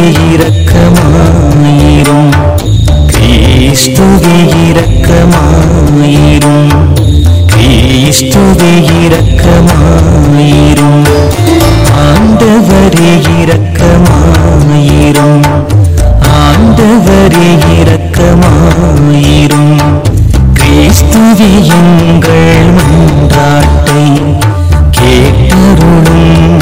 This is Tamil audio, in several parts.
இரக்கமாயிரும் கிறிஸ்துவே இரக்கமாயிரும் கிறிஸ்துவே இரக்கமாயிரும் ஆண்டவரே இரக்கமாயிரும் ஆண்டவரே இரக்கமாயிரும் கிறிஸ்துவே எங்கள் மன்றாட்டை கேட்டருளும்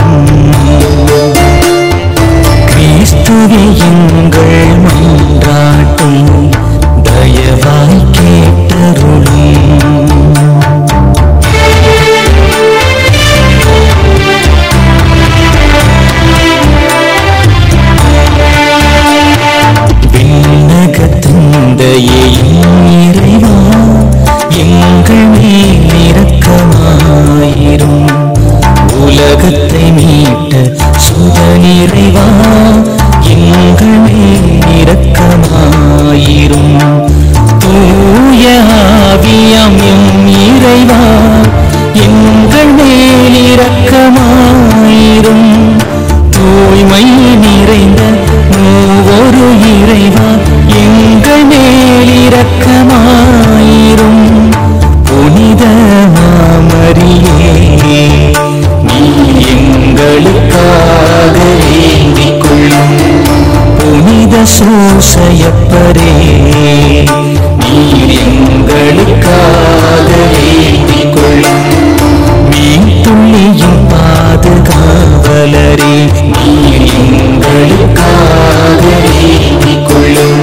கிறிஸ்துவே எங்கள் மன்றாட்டை தயவாய் கேட்டருளும் விண்ணகத்தந்தையே இறைவா எங்கள் மேல் இரக்கமாயிரும் உலகத்தை மீட்ட சுதனிறைவா எங்கள் மேல் இரக்கமாயிரும் தூய ஆவியாம் எம் இறைவா எங்கள் மேல் இரக்கமாயிரும் தூய்மை நிறைந்த மூவொரு இறைவா எங்கள் மேல் இரக்கமாயிரும் புனித மாமரியே நீ எங்களுக்காக வேண்டிக் கொள்ளும் புனித சூசையப்பரே நீர் எங்களுக்காக வேண்டிக் கொள்ளும் மீன்துள்ளியின் பாதுகாவலரே நீர் எங்களுக்காக வேண்டிக் கொள்ளும்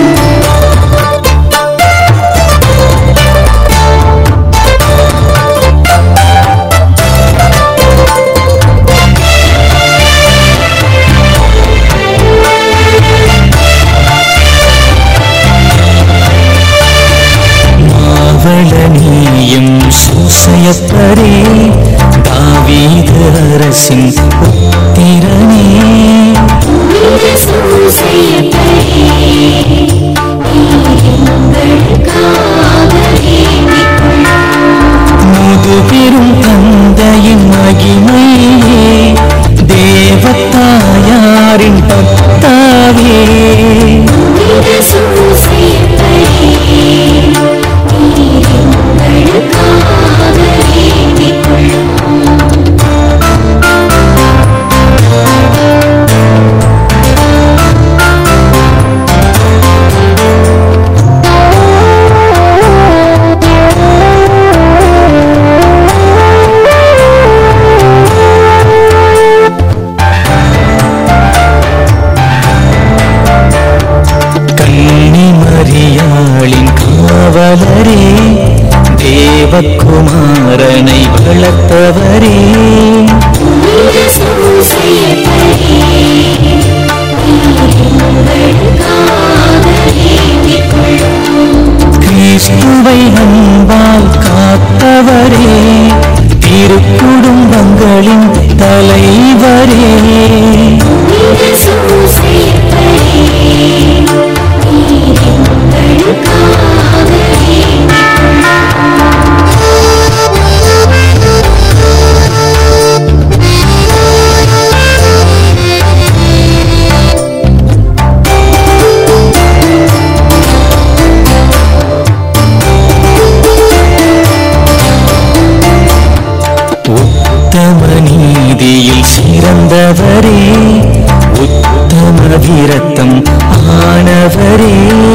மாவளநீயும் சூசையப்பரே தாவீது அரசின் புத்திரனே முதுபெரும் தந்தையின் மகிமையே தேவத்தாயாரின் பக்தாவே கன்னி மரியாளின் காவலரே தேவகுமாரனை வளர்த்தவரே கிறிஸ்துவை அன்பால் காத்தவரே திருக்குடும்பங்களின் தலைவரே உத்தம நீதியில் சிறந்தவரே உத்தம வீரத்தம் ஆனவரே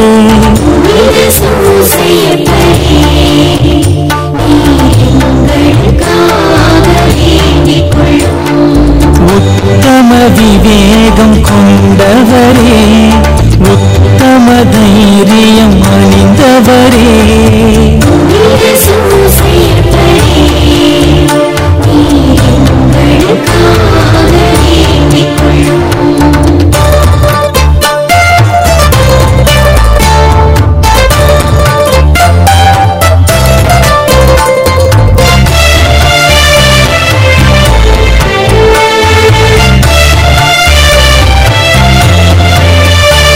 உத்தம விவேகம் கொண்டவரே உத்தம தைரியம் அணிந்தவரே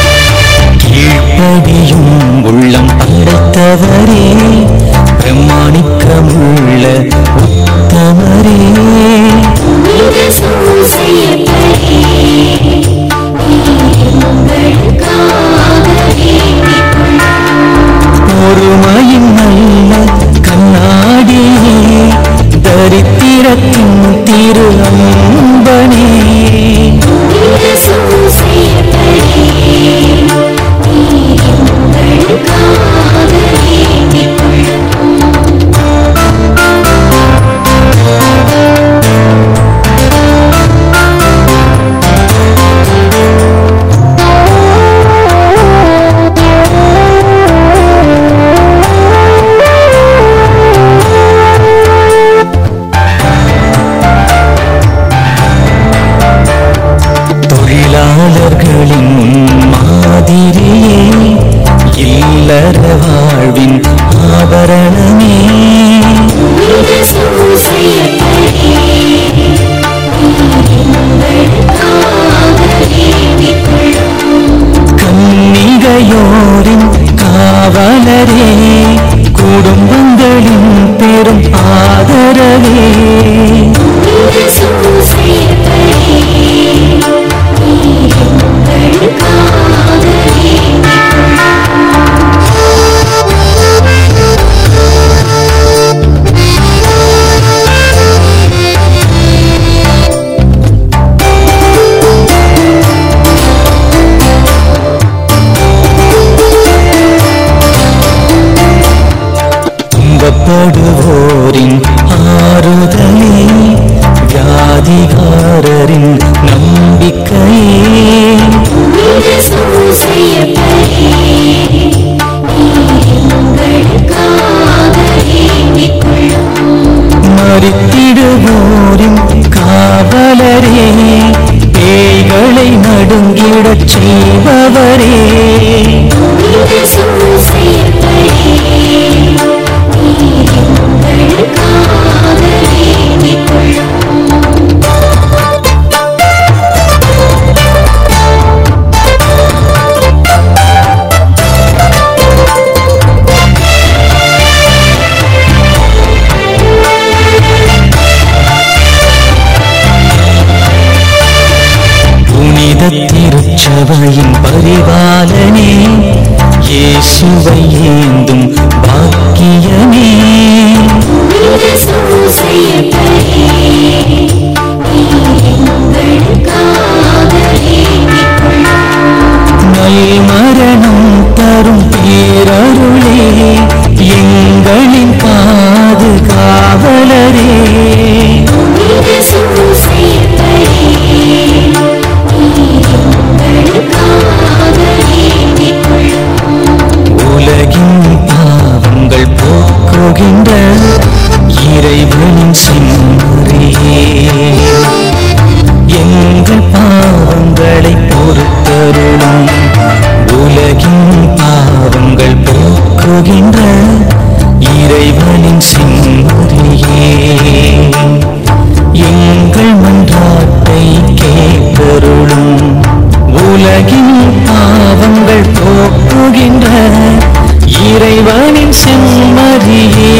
கீழ்ப்படியும் உள்ளம் படைத்தவரே பிரம்மாணி குடும்பங்களின் மாதிரியே இல்லற வாழ்வின் ஆபரணமே கன்னிகையோரின் காவலரே குடும்பங்களின் பெரும் ஆதரவே துன்பப்படுவோரின் ஆறுதலே வியாதிகாரரின் நம்பிக்கையே மறித்திடுவோரின் காவலரே பேய்களை நடுங்கிடச் செய்பவரே புனித திருச்சபையின் பரிபாலனே இயேசுவை ஏந்தும் பாக்கியமே நல் மரணம் தரும் பேரருளே எங்களின் பாதுகாவலரே உலகின் பாவங்கள் போக்குகின்ற இறைவனின் செம்மறியே எங்கள் பாவங்களை பொறுத்தருளும் உலகின் பாவங்கள் போக்குகின்ற இறைவனின் செம்மறியே எங்கள் மன்றாட்டை கேட்டருளும் உலகின் பாவங்கள் போக்குகின்ற இறைவனின் செம்மறியே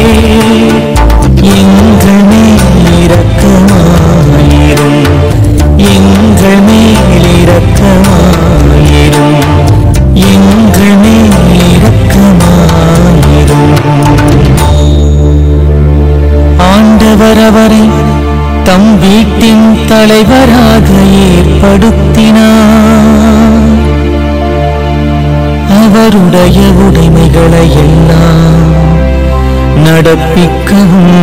எங்கள் மேல் இரக்கமாயிரும் எங்கள் மேல் இரக்கமாயிரும் எங்கள் மேல் இரக்கமாயிரும் ஆண்டவர் அவரை தம் வீட்டின் தலைவராக ஏற்படுத்தினார் அவருடைய உடைமைகளை எல்லாம் நடப்பிக்கவும்